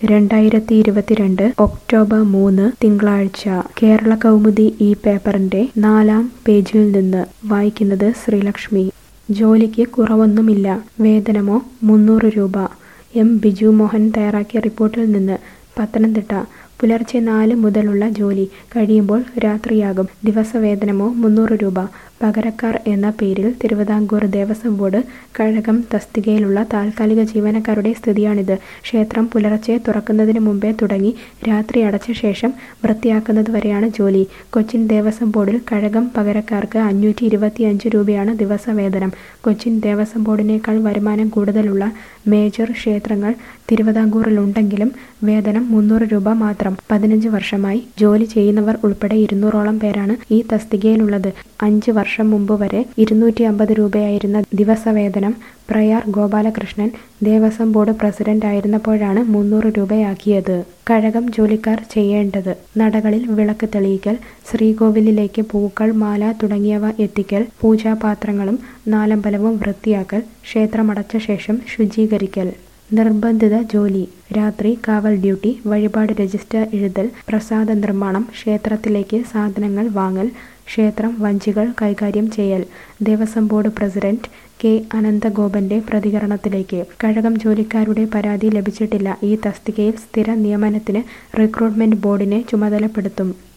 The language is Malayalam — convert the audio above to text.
രണ്ടായിരത്തി ഇരുപത്തിരണ്ട് ഒക്ടോബർ മൂന്ന് തിങ്കളാഴ്ച കേരള കൗമുദി ഈ പേപ്പറിന്റെ നാലാം പേജിൽ നിന്ന് വായിക്കുന്നത് ശ്രീലക്ഷ്മി ജോലിക്ക് കുറവൊന്നുമില്ല വേതനമോ മുന്നൂറ് രൂപ എം ബിജു മോഹൻ തയ്യാറാക്കിയ റിപ്പോർട്ടിൽ നിന്ന് പത്തനംതിട്ട പുലർച്ചെ നാല് മുതലുള്ള ജോലി കഴിയുമ്പോൾ രാത്രിയാകും ദിവസവേതനമോ മുന്നൂറ് രൂപ പകരക്കാർ എന്ന പേരിൽ തിരുവിതാംകൂർ ദേവസ്വം ബോർഡ് കഴകം തസ്തികയിലുള്ള താൽക്കാലിക ജീവനക്കാരുടെ സ്ഥിതിയാണിത് ക്ഷേത്രം പുലർച്ചെ തുറക്കുന്നതിന് മുമ്പേ തുടങ്ങി രാത്രി അടച്ച ശേഷം വൃത്തിയാക്കുന്നത് വരെയാണ് ജോലി കൊച്ചിൻ ദേവസ്വം ബോർഡിൽ കഴകം പകരക്കാർക്ക് അഞ്ഞൂറ്റി ഇരുപത്തിയഞ്ച് രൂപയാണ് ദിവസവേതനം കൊച്ചിൻ ദേവസ്വം ബോർഡിനേക്കാൾ വരുമാനം കൂടുതലുള്ള മേജർ ക്ഷേത്രങ്ങൾ തിരുവിതാംകൂറിലുണ്ടെങ്കിലും വേതനം മുന്നൂറ് രൂപ മാത്രം പതിനഞ്ച് വർഷമായി ജോലി ചെയ്യുന്നവർ ഉൾപ്പെടെ ഇരുന്നൂറോളം പേരാണ് ഈ തസ്തികയിലുള്ളത് അഞ്ച് വർഷം മുമ്പ് വരെ ഇരുന്നൂറ്റി അമ്പത് രൂപയായിരുന്ന ദിവസവേതനം പ്രയാർ ഗോപാലകൃഷ്ണൻ ദേവസ്വം ബോർഡ് പ്രസിഡന്റ് ആയിരുന്നപ്പോഴാണ് മുന്നൂറ് രൂപയാക്കിയത് കഴകം ജോലിക്കാർ ചെയ്യേണ്ടത് നടകളിൽ വിളക്ക് തെളിയിക്കൽ ശ്രീകോവിലിലേക്ക് പൂക്കൾ മാല തുടങ്ങിയവ എത്തിക്കൽ പൂജാപാത്രങ്ങളും നാലമ്പലവും വൃത്തിയാക്കൽ ക്ഷേത്രമടച്ച ശേഷം ശുചീകരിക്കൽ നിർബന്ധിത ജോലി രാത്രി കാവൽ ഡ്യൂട്ടി വഴിപാട് രജിസ്റ്റർ എഴുതൽ പ്രസാദ നിർമ്മാണം ക്ഷേത്രത്തിലേക്ക് സാധനങ്ങൾ വാങ്ങൽ ക്ഷേത്രം വഞ്ചികൾ കൈകാര്യം ചെയ്യൽ ദേവസ്വം ബോർഡ് പ്രസിഡന്റ് കെ അനന്തഗോപന്റെ പ്രതികരണത്തിലേക്ക് കഴകം ജോലിക്കാരുടെ പരാതി ലഭിച്ചിട്ടില്ല ഈ തസ്തികയിൽ സ്ഥിര നിയമനത്തിന് റിക്രൂട്ട്മെന്റ് ബോർഡിനെ ചുമതലപ്പെടുത്തും